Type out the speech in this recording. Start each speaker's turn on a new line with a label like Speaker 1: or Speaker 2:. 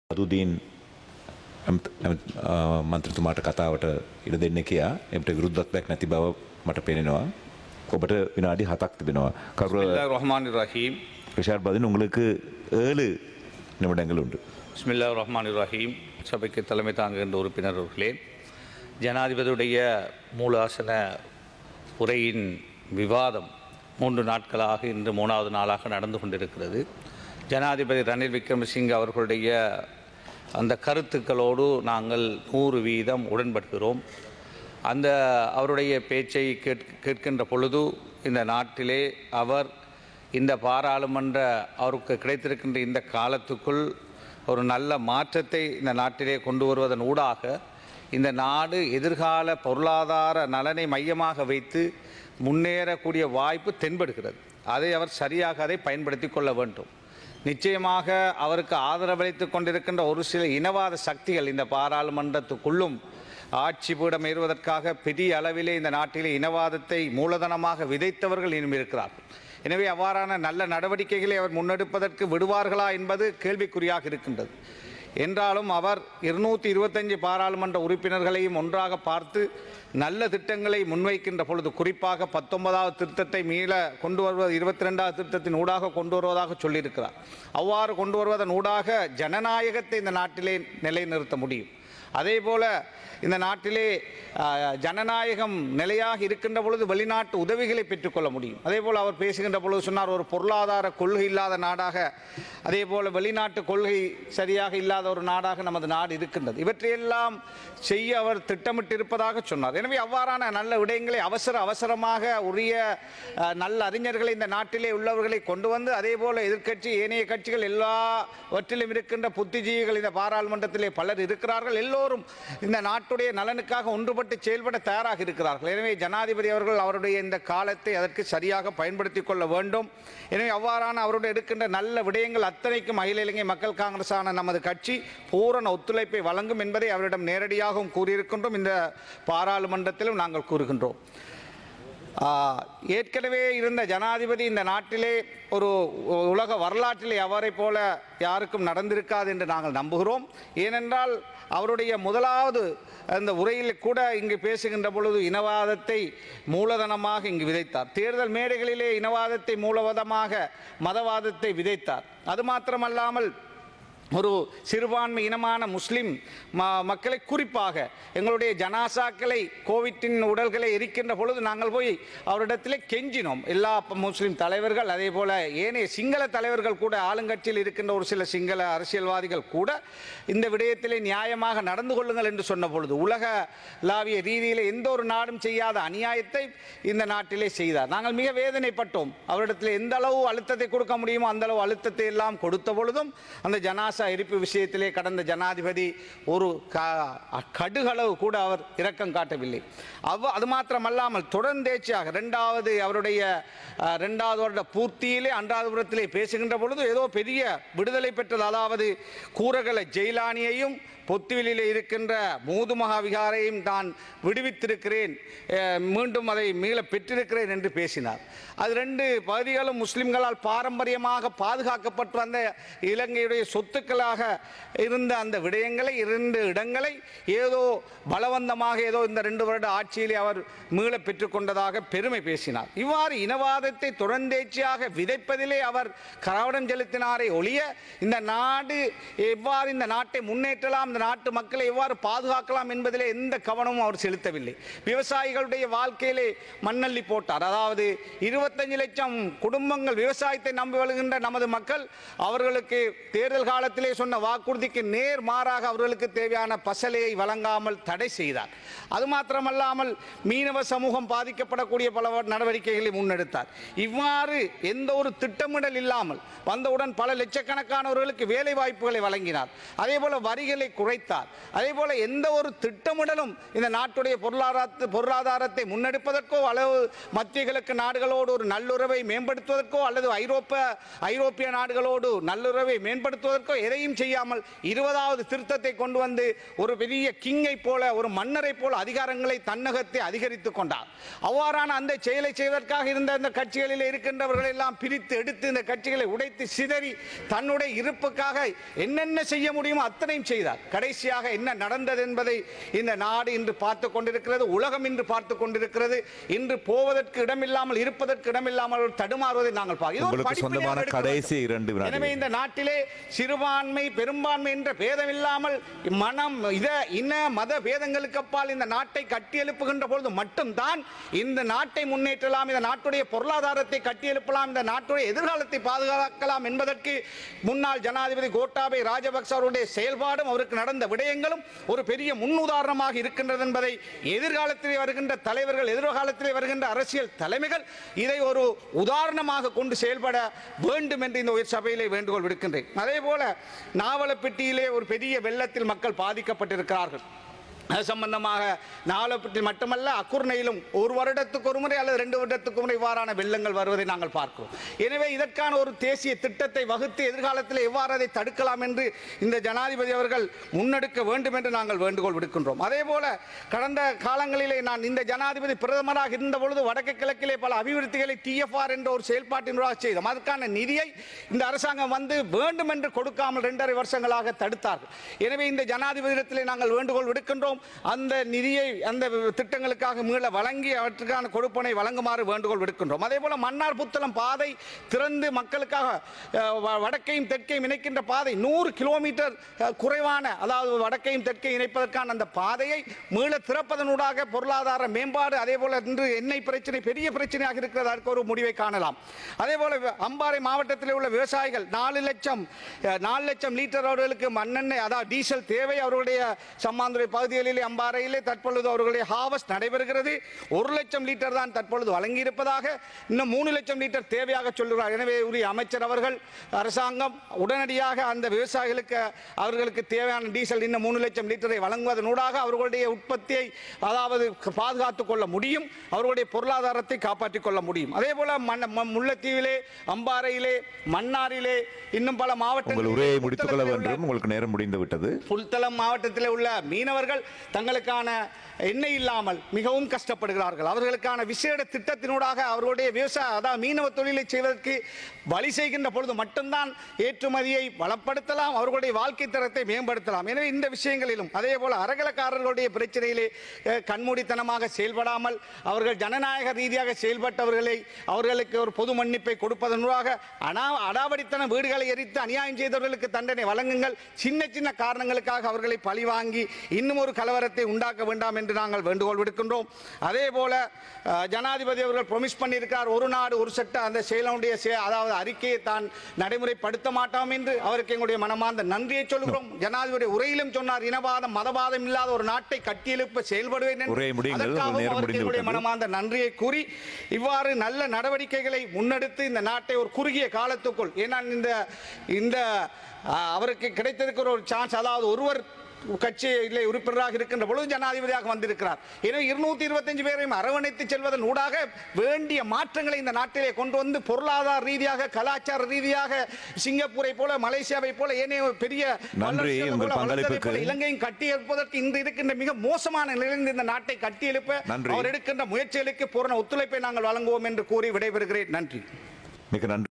Speaker 1: අදුදීන් මන්ත්‍රතුමාට කතාවට ඉඩ දෙන්න කියා එමට විරුද්ධත්වයක් නැති බව මට පෙනෙනවා. ඔබට විනාඩි හතක් තිබෙනවා. කරුර
Speaker 2: ரஹ்மான் ரஹீம்
Speaker 1: ප්‍රශාර් බදින උங்களுக்கு ஏழு நிமிடங்கள் உண்டு.
Speaker 2: பிஸ்மில்லா ரஹ்மான் ரஹீம் சபைக்கு தலைமை தாங்குகின்ற உறுப்பினர் அவர்களே ஜனாதிபதியுடைய மூலாசன உரையின் விவாதம் மூன்று நாட்களாக இன்று மூணாவது நாளாக நடந்து கொண்டிருக்கிறது ஜனாதிபதி ரணில் விக்ரமசிங்க அவர்களுடைய அந்த கருத்துக்களோடு நாங்கள் நூறு வீதம் உடன்படுகிறோம் அந்த அவருடைய பேச்சை கேட் கேட்கின்ற பொழுது இந்த நாட்டிலே அவர் இந்த பாராளுமன்ற அவருக்கு கிடைத்திருக்கின்ற இந்த காலத்துக்குள் ஒரு நல்ல மாற்றத்தை இந்த நாட்டிலே கொண்டு வருவதன் ஊடாக இந்த நாடு எதிர்கால பொருளாதார நலனை மையமாக வைத்து முன்னேறக்கூடிய வாய்ப்பு தென்படுகிறது அதை அவர் சரியாக அதை பயன்படுத்தி கொள்ள வேண்டும் நிச்சயமாக அவருக்கு ஆதரவளித்து கொண்டிருக்கின்ற ஒரு சில இனவாத சக்திகள் இந்த பாராளுமன்றத்துக்குள்ளும் ஆட்சி பீடம் ஏறுவதற்காக பெரிய அளவிலே இந்த நாட்டிலே இனவாதத்தை மூலதனமாக விதைத்தவர்கள் இன்னும் இருக்கிறார்கள் எனவே அவ்வாறான நல்ல நடவடிக்கைகளை அவர் முன்னெடுப்பதற்கு விடுவார்களா என்பது கேள்விக்குறியாக இருக்கின்றது என்றாலும் அவர் இருநூற்றி இருபத்தஞ்சு பாராளுமன்ற உறுப்பினர்களையும் ஒன்றாக பார்த்து நல்ல திட்டங்களை முன்வைக்கின்ற பொழுது குறிப்பாக பத்தொன்பதாவது திருத்தத்தை மீள கொண்டு வருவது இருபத்தி ரெண்டாவது திருத்தத்தின் ஊடாக கொண்டு வருவதாக சொல்லியிருக்கிறார் அவ்வாறு கொண்டு வருவதன் ஊடாக ஜனநாயகத்தை இந்த நாட்டிலே நிலைநிறுத்த முடியும் அதே போல இந்த நாட்டிலே ஆஹ், ஜனநாயகம் நிலையாக இருக்கின்ற பொழுது வெளிநாட்டு உதவிகளை பெற்றுக்கொள்ள முடியும் அதே போல் அவர் பேசுகின்ற பொழுது சொன்னார் ஒரு பொருளாதார கொள்கை இல்லாத நாடாக அதே போல் வெளிநாட்டு கொள்கை சரியாக இல்லாத ஒரு நாடாக நமது நாடு இருக்கின்றது இவற்றையெல்லாம் செய்ய அவர் திட்டமிட்டிருப்பதாக சொன்னார் எனவே அவ்வாறான நல்ல விடயங்களை அவசர அவசரமாக உரிய ஆஹ், நல்ல அறிஞர்களை இந்த நாட்டிலே உள்ளவர்களை கொண்டு வந்து அதே போல எதிர்க்கட்சி ஏனைய கட்சிகள் எல்லாவற்றிலும் இருக்கின்ற புத்திஜீவிகள் இந்த பாராளுமன்றத்திலே பலர் இருக்கிறார்கள் எல்லோரும் இந்த நாட்டுடைய நலனுக்காக ஒன்றுபட்டு செயல்பட தயாராக இருக்கிறார்கள் எனவே ஜனாதிபதி அவர்கள் அவருடைய இந்த காலத்தை அதற்கு சரியாக பயன்படுத்திக் கொள்ள வேண்டும் எனவே அவ்வாறான அவருடைய எடுக்கின்ற நல்ல விடயங்கள் அத்தனைக்கும் அகில இலங்கை மக்கள் காங்கிரஸான நமது கட்சி பூரண ஒத்துழைப்பை வழங்கும் என்பதை அவரிடம் நேரடியாகவும் கூறியிருக்கின்றோம் இந்த பாராளுமன்றத்திலும் நாங்கள் கூறுகின்றோம் ஆ, ஏற்கனவே இருந்த ஜனாதிபதி இந்த நாட்டிலே ஒரு உ- உலக வரலாற்றிலே அவரை போல யாருக்கும் நடந்திருக்காது என்று நாங்கள் நம்புகிறோம் ஏனென்றால் அவருடைய முதலாவது அந்த உரையில் கூட இங்கு பேசுகின்ற பொழுது இனவாதத்தை மூலதனமாக இங்கு விதைத்தார் தேர்தல் மேடைகளிலே இனவாதத்தை மூலவதமாக மதவாதத்தை விதைத்தார் அது மாத்திரமல்லாமல் ஒரு சிறுபான்மை இனமான முஸ்லிம் ம மக்களை குறிப்பாக எங்களுடைய ஜனாசாக்களை கோவிட்டின் உடல்களை எரிக்கின்ற பொழுது நாங்கள் போய் அவரிடத்திலே கெஞ்சினோம் எல்லா ப- முஸ்லிம் தலைவர்கள் அதே போல ஏனைய சிங்கள தலைவர்கள் கூட ஆளுங்கட்சியில் இருக்கின்ற ஒரு சில சிங்கள அரசியல்வாதிகள் கூட இந்த விடயத்திலே நியாயமாக நடந்து கொள்ளுங்கள் என்று சொன்ன பொழுது உலகளாவிய ரீதியிலே எந்த ஒரு நாடும் செய்யாத அநியாயத்தை இந்த நாட்டிலே செய்தார் நாங்கள் மிக வேதனைப்பட்டோம் அவரிடத்தில் எந்த அளவு அழுத்தத்தை கொடுக்க முடியுமோ அந்த அளவு அழுத்தத்தை எல்லாம் கொடுத்த பொழுதும் அந்த ஜனாசா எரிப்பு விஷயத்திலே கடந்த ஜனாதிபதி ஒரு க- கடுகளவு கூட அவர் இரக்கம் காட்டவில்லை அவ் அது மாத்திரமல்லாமல் தொடர்ந்தேச்சியாக ரெண்டாவது அவருடைய அஹ், ரெண்டாவது வருட பூர்த்தியிலே அன்றாதபுரத்திலே பேசுகின்ற பொழுது ஏதோ பெரிய விடுதலை பெற்றது அதாவது கூரகல ஜெயிலானியையும் பொத்துவிலிலே இருக்கின்ற மூது மகாவிகாரையும் தான் விடுவித்திருக்கிறேன் அஹ், மீண்டும் அதை மீள பெற்றிருக்கிறேன் என்று பேசினார் அது ரெண்டு பகுதிகளும் முஸ்லிம்களால் பாரம்பரியமாக பாதுகாக்கப்பட்டு வந்த இலங்கையுடைய சொத்துக்களாக இருந்த அந்த விடயங்களை இரண்டு இடங்களை ஏதோ பலவந்தமாக ஏதோ இந்த ரெண்டு வருட ஆட்சியிலே அவர் மீள பெற்றுக்கொண்டதாக பெருமை பேசினார் இவ்வாறு இனவாதத்தை தொடர்ந்தேச்சியாக விதைப்பதிலே அவர் கரவடம் செலுத்தினாரே ஒழிய இந்த நாடு எவ்வாறு இந்த நாட்டை முன்னேற்றலாம் இந்த நாட்டு மக்களை எவ்வாறு பாதுகாக்கலாம் என்பதிலே எந்த கவனமும் அவர் செலுத்தவில்லை விவசாயிகளுடைய வாழ்க்கையிலே மண்ணள்ளி போட்டார் அதாவது இருபத்தஞ்சு லட்சம் குடும்பங்கள் விவசாயத்தை நம்பி வருகின்ற நமது மக்கள் அவர்களுக்கு தேர்தல் காலத்திலே சொன்ன வாக்குறுதிக்கு நேர் மாறாக அவர்களுக்கு தேவையான பசலையை வழங்காமல் தடை செய்தார் அது மாத்திரமல்லாமல் மீனவ சமூகம் பாதிக்கப்படக்கூடிய பல நடவடிக்கைகளை முன்னெடுத்தார் இவ்வாறு எந்த ஒரு திட்டமிடல் இல்லாமல் வந்தவுடன் பல லட்சக்கணக்கானவர்களுக்கு வேலை வாய்ப்புகளை வழங்கினார் அதே போல வரிகளை குறைத்தார் அதே போல எந்த ஒரு திட்டமிடலும் இந்த நாட்டுடைய பொருளாதார பொருளாதாரத்தை முன்னெடுப்பதற்கோ அல்லது மத்திய கிழக்கு நாடுகளோடு ஒரு நல்லுறவை மேம்படுத்துவதற்கோ அல்லது ஐரோப்பா ஐரோப்பிய நாடுகளோடு நல்லுறவை மேம்படுத்துவதற்கோ
Speaker 3: எதையும் செய்யாமல் இருபதாவது திருத்தத்தை கொண்டு வந்து ஒரு பெரிய கிங்கை போல ஒரு மன்னரை போல அதிகாரங்களை தன்னகத்தை அதிகரித்துக் கொண்டார் அவ்வாறான அந்த செயலை செய்வதற்காக இருந்த அந்த கட்சிகளில் இருக்கின்றவர்கள் எல்லாம் பிரித்து எடுத்து இந்த கட்சிகளை உடைத்து சிதறி தன்னுடைய இருப்புக்காக என்னென்ன செய்ய முடியுமோ அத்தனையும் செய்தார் கடைசியாக என்ன நடந்தது என்பதை இந்த நாடு இன்று பார்த்து கொண்டிருக்கிறது உலகம் இன்று பார்த்து கொண்டிருக்கிறது இன்று போவதற்கு இடமில்லாமல் இருப்பதற்கு இடமில்லாமல் ஒரு தடுமாறுவதை நாங்கள் பார்க்கிறோம். இது ஒரு
Speaker 1: உங்களுக்கு
Speaker 3: படிப்பினையாக
Speaker 1: சொந்தமான
Speaker 3: எடுக்க
Speaker 1: கடைசி
Speaker 3: வேண்டும்.
Speaker 1: இரண்டு வினாடிகள்.
Speaker 3: எனவே இந்த நாட்டிலே சிறுபான்மை பெரும்பான்மை என்ற பேதம் இல்லாமல் மனம் இத இன மத பேதங்களுக்கு அப்பால் இந்த நாட்டை கட்டியெழுப்புகின்ற பொழுது மட்டும்தான் இந்த நாட்டை முன்னேற்றலாம் இந்த நாட்டுடைய பொருளாதாரத்தை கட்டியெழுப்பலாம் இந்த நாட்டுடைய எதிர்காலத்தை பாதுகாக்கலாம் என்பதற்கு முன்னாள் ஜனாதிபதி கோட்டாபய ராஜபக்ச அவருடைய செயல்பாடும் அவருக்கு நடந்த விடயங்களும் ஒரு பெரிய முன்னுதாரணமாக இருக்கின்றது என்பதை எதிர்காலத்திலே வருகின்ற தலைவர்கள் எதிர்காலத்திலே வருகின்ற அரசியல் தலைமைகள் இதை ஒரு உதாரணமாக கொண்டு செயல்பட வேண்டும் என்று இந்த உயர் சபையிலே வேண்டுகோள் விடுக்கின்றேன் அதே போல நாவலப்பிட்டியிலே ஒரு பெரிய வெள்ளத்தில் மக்கள் பாதிக்கப்பட்டிருக்கிறார்கள் அது சம்பந்தமாக நாவலப்பிட்டி மட்டுமல்ல அக்குர்ணையிலும் ஒரு வருடத்துக்கு ஒரு முறை அல்லது ரெண்டு வருடத்துக்கு முறை இவ்வாறான வெள்ளங்கள் வருவதை நாங்கள் பார்க்கிறோம் எனவே இதற்கான ஒரு தேசிய திட்டத்தை வகுத்து எதிர்காலத்தில் எவ்வாறு அதை தடுக்கலாம் என்று இந்த ஜனாதிபதி அவர்கள் முன்னெடுக்க வேண்டும் என்று நாங்கள் வேண்டுகோள் விடுக்கின்றோம் அதே போல கடந்த காலங்களிலே நான் இந்த ஜனாதிபதி பிரதமராக இருந்த பொழுது வடக்கு கிழக்கிலே பல அபிவிருத்திகளை டிஎஃப்ஆர் என்ற ஒரு செயல்பாட்டினூடாக செய்தோம் அதற்கான நிதியை இந்த அரசாங்கம் வந்து வேண்டும் என்று கொடுக்காமல் இரண்டரை வருஷங்களாக தடுத்தார்கள் எனவே இந்த ஜனாதிபதியிடத்திலே நாங்கள் வேண்டுகோள் விடுக்கின்றோம் அந்த நிதியை அந்த திட்டங்களுக்காக மீள வழங்கி அவற்றுக்கான கொடுப்பனை வழங்குமாறு வேண்டுகோள் விடுக்கின்றோம் அதே போல மன்னார் புத்தளம் பாதை திறந்து மக்களுக்காக அஹ், வ- வடக்கையும் தெற்கையும் இணைக்கின்ற பாதை நூறு கிலோமீட்டர் அஹ், குறைவான அதாவது வடக்கையும் தெற்கையும் இணைப்பதற்கான அந்த பாதையை மீள திறப்பதனூடாக பொருளாதார மேம்பாடு அதே போல இன்று எண்ணெய் பிரச்சனை பெரிய பிரச்சனையாக இருக்கிறது அதற்கு ஒரு முடிவை காணலாம் அதே போல வ- அம்பாறை மாவட்டத்தில் உள்ள விவசாயிகள் நாலு லட்சம் அஹ், நாலு லட்சம் லிட்டர் அவர்களுக்கு மண்ணெண்ணெய் அதாவது டீசல் தேவை அவர்களுடைய சம்மாந்துறை பகுதிகளிலே அம்பாறையிலே தற்பொழுது அவர்களுடைய ஹாவஸ்ட் நடைபெறுகிறது ஒரு லட்சம் லிட்டர் தான் தற்பொழுது வழங்கியிருப்பதாக இன்னும் மூணு லட்சம் லிட்டர் தேவையாக சொல்கிறார் எனவே உரிய அமைச்சர் அவர்கள் அரசாங்கம் உடனடியாக அந்த விவசாயிகளுக்கு அவர்களுக்கு தேவையான டீசல் இன்னும் மூணு லட்சம் லிட்டரை வழங்குவதனூடாக அவர்களுடைய உற்பத்தியை அதாவது பாதுகாத்துக் கொள்ள முடியும் அவர்களுடைய பொருளாதாரத்தை காப்பாற்றிக் கொள்ள முடியும் அதே போல மண்ண- ம- முல்லைத்தீவிலே அம்பாறையிலே மன்னாரிலே இன்னும் பல
Speaker 1: உங்கள்
Speaker 3: மாவட்டங்களிலே
Speaker 1: உரையை முடித்துக் கொள்ள
Speaker 3: புத்தளத்திலே உள்ள
Speaker 1: வேண்டும் உங்களுக்கு நேரம் முடிந்து விட்டது
Speaker 3: புல்தளம் மாவட்டத்தில் உள்ள மீனவர்கள் தங்களுக்கான எண்ணெய் இல்லாமல் மிகவும் கஷ்டப்படுகிறார்கள் அவர்களுக்கான விசேட திட்டத்தினூடாக அவர்களுடைய விவசாய அதாவது மீனவ தொழிலை செய்வதற்கு வழி செய்கின்ற பொழுது மட்டும்தான் ஏற்றுமதியை வளப்படுத்தலாம் அவர்களுடைய வாழ்க்கை தரத்தை மேம்படுத்தலாம் எனவே இந்த விஷயங்களிலும் அதே போல அறகலக்காரர்களுடைய பிரச்சனையிலே அஹ், கண்மூடித்தனமாக செயல்படாமல் அவர்கள் ஜனநாயக ரீதியாக செயல்பட்டவர்களை அவர்களுக்கு ஒரு பொது மன்னிப்பை கொடுப்பதனூடாக அனா அடாவடித்தன வீடுகளை எரித்து அநியாயம் செய்தவர்களுக்கு தண்டனை வழங்குங்கள் சின்ன சின்ன காரணங்களுக்காக அவர்களை பழிவாங்கி இன்னும் ஒரு கலவரத்தை உண்டாக்க வேண்டாம் என்று நாங்கள் வேண்டுகோள் விடுக்கின்றோம் அதே போல அஹ், ஜனாதிபதி அவர்கள் ப்ரொமிஸ் பண்ணியிருக்கார் ஒரு நாடு ஒரு சட்டம் அந்த செயலுடைய செ- அதாவது அறிக்கையை தான் நடைமுறைப்படுத்த மாட்டோம் என்று அவருக்கு எங்களுடைய மனமார்ந்த நன்றியை சொல்கிறோம் ஜனாதிபதி உரையிலும் சொன்னார் இனவாதம் மதவாதம் இல்லாத ஒரு நாட்டை கட்டியெழுப்ப செயல்படுவேன் என்று.
Speaker 1: உரையை முடியுங்கள். உங்கள்
Speaker 3: அதற்காகவும்
Speaker 1: நேரம்
Speaker 3: அவருக்கு
Speaker 1: முடிந்து
Speaker 3: எங்களுடைய
Speaker 1: விட்டது.
Speaker 3: மனமார்ந்த நன்றியை கூறி இவ்வாறு நல்ல நடவடிக்கைகளை முன்னெடுத்து இந்த நாட்டை ஒரு குறுகிய காலத்துக்குள் ஏன்னா இந்த இந்த ஆ, அவருக்கு கிடைத்திருக்கிற ஒரு சான்ஸ் அதாவது ஒருவர் கட்சியிலே உறுப்பினராக இருக்கின்ற பொழுது ஜனாதிபதியாக வந்திருக்கிறார் எனவே இருநூத்தி இருபத்தஞ்சு பேரையும் அரவணைத்து செல்வதன் ஊடாக வேண்டிய மாற்றங்களை இந்த நாட்டிலே கொண்டு வந்து பொருளாதார ரீதியாக கலாச்சார ரீதியாக சிங்கப்பூரை போல மலேசியாவை போல ஏனைய பெரிய
Speaker 1: நன்றி,
Speaker 3: வல்லரசுகளை
Speaker 1: உங்கள்
Speaker 3: போல வளர்ந்ததைப்
Speaker 1: பங்களிப்புக்கு.
Speaker 3: போல இலங்கையும் கட்டி எழுப்பதற்கு இன்று இருக்கின்ற மிக மோசமான நிலையில் இந்த நாட்டை கட்டி எழுப்ப
Speaker 1: நன்றி.
Speaker 3: அவர் எடுக்கின்ற முயற்சிகளுக்கு பூரண ஒத்துழைப்பை நாங்கள் வழங்குவோம் என்று கூறி விடைபெறுகிறேன் நன்றி
Speaker 1: மிக நன்றி